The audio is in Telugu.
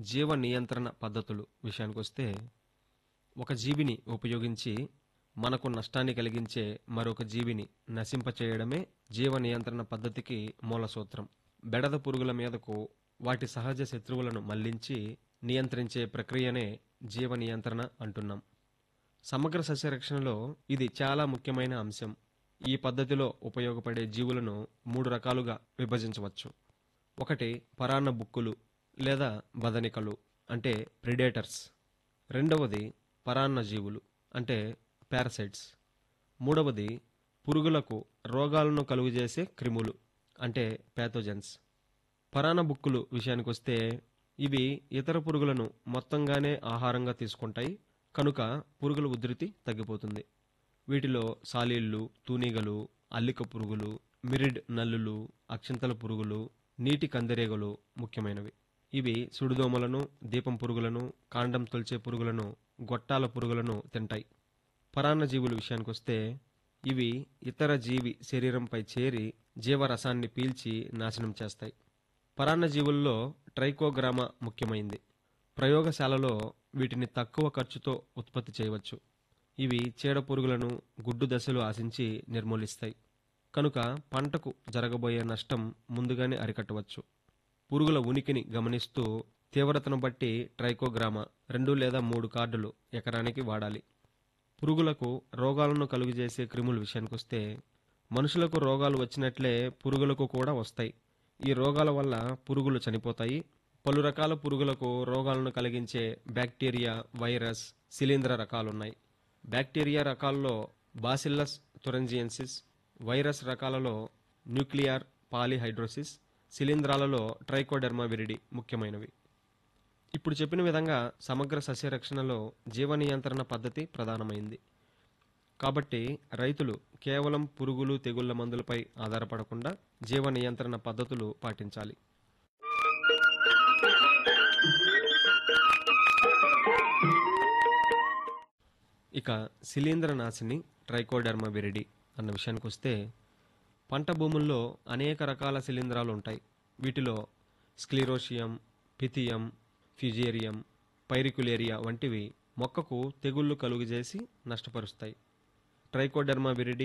జీవ నియంత్రణ పద్ధతులు విషయానికొస్తే ఒక జీవిని ఉపయోగించి మనకు నష్టాన్ని కలిగించే మరొక జీవిని నశింపచేయడమే జీవ నియంత్రణ పద్ధతికి మూల సూత్రం బెడద పురుగుల మీదకు వాటి సహజ శత్రువులను మళ్లించి నియంత్రించే ప్రక్రియనే జీవ నియంత్రణ అంటున్నాం సమగ్ర సస్యరక్షణలో ఇది చాలా ముఖ్యమైన అంశం ఈ పద్ధతిలో ఉపయోగపడే జీవులను మూడు రకాలుగా విభజించవచ్చు ఒకటి పరాన్న బుక్కులు లేదా బదనికలు అంటే ప్రిడేటర్స్ రెండవది పరాన్న జీవులు అంటే పారసైట్స్ మూడవది పురుగులకు రోగాలను కలుగజేసే క్రిములు అంటే ప్యాథోజన్స్ పరాన్న బుక్కులు విషయానికొస్తే ఇవి ఇతర పురుగులను మొత్తంగానే ఆహారంగా తీసుకుంటాయి కనుక పురుగుల ఉధృతి తగ్గిపోతుంది వీటిలో సాలీళ్ళు తూనీగలు అల్లిక పురుగులు మిరిడ్ నల్లులు అక్షింతల పురుగులు నీటి కందిరీగలు ముఖ్యమైనవి ఇవి సుడిదోమలను దీపం పురుగులను కాండం తొలిచే పురుగులను గొట్టాల పురుగులను తింటాయి పరాన్నజీవుల విషయానికొస్తే ఇవి ఇతర జీవి శరీరంపై చేరి జీవరసాన్ని పీల్చి నాశనం చేస్తాయి పరాన్నజీవుల్లో ట్రైకోగ్రామా ముఖ్యమైంది ప్రయోగశాలలో వీటిని తక్కువ ఖర్చుతో ఉత్పత్తి చేయవచ్చు ఇవి చీడ పురుగులను గుడ్డు దశలు ఆశించి నిర్మూలిస్తాయి కనుక పంటకు జరగబోయే నష్టం ముందుగానే అరికట్టవచ్చు పురుగుల ఉనికిని గమనిస్తూ తీవ్రతను బట్టి ట్రైకోగ్రామా రెండు లేదా మూడు కార్డులు ఎకరానికి వాడాలి పురుగులకు రోగాలను కలుగజేసే క్రిముల విషయానికొస్తే మనుషులకు రోగాలు వచ్చినట్లే పురుగులకు కూడా వస్తాయి ఈ రోగాల వల్ల పురుగులు చనిపోతాయి పలు రకాల పురుగులకు రోగాలను కలిగించే బ్యాక్టీరియా వైరస్ శిలీంధ్ర రకాలున్నాయి బ్యాక్టీరియా రకాల్లో బాసిల్లస్ తురంజియన్సిస్ వైరస్ రకాలలో న్యూక్లియర్ పాలిహైడ్రోసిస్ శిలీంధ్రాలలో ట్రైకోడెర్మా విరిడి ముఖ్యమైనవి ఇప్పుడు చెప్పిన విధంగా సమగ్ర సస్యరక్షణలో జీవ నియంత్రణ పద్ధతి ప్రధానమైంది కాబట్టి రైతులు కేవలం పురుగులు తెగుళ్ల మందులపై ఆధారపడకుండా జీవ నియంత్రణ పద్ధతులు పాటించాలి ఇక శిలీంద్ర నాశిని ట్రైకోడెర్మా విరిడి అన్న విషయానికి వస్తే పంట భూముల్లో అనేక రకాల శిలీంధ్రాలు ఉంటాయి వీటిలో స్క్లీరోషియం పిథియం ఫ్యూజేరియం పైరికులేరియా వంటివి మొక్కకు తెగుళ్లు కలుగజేసి నష్టపరుస్తాయి ట్రైకోడెర్మా విరిడి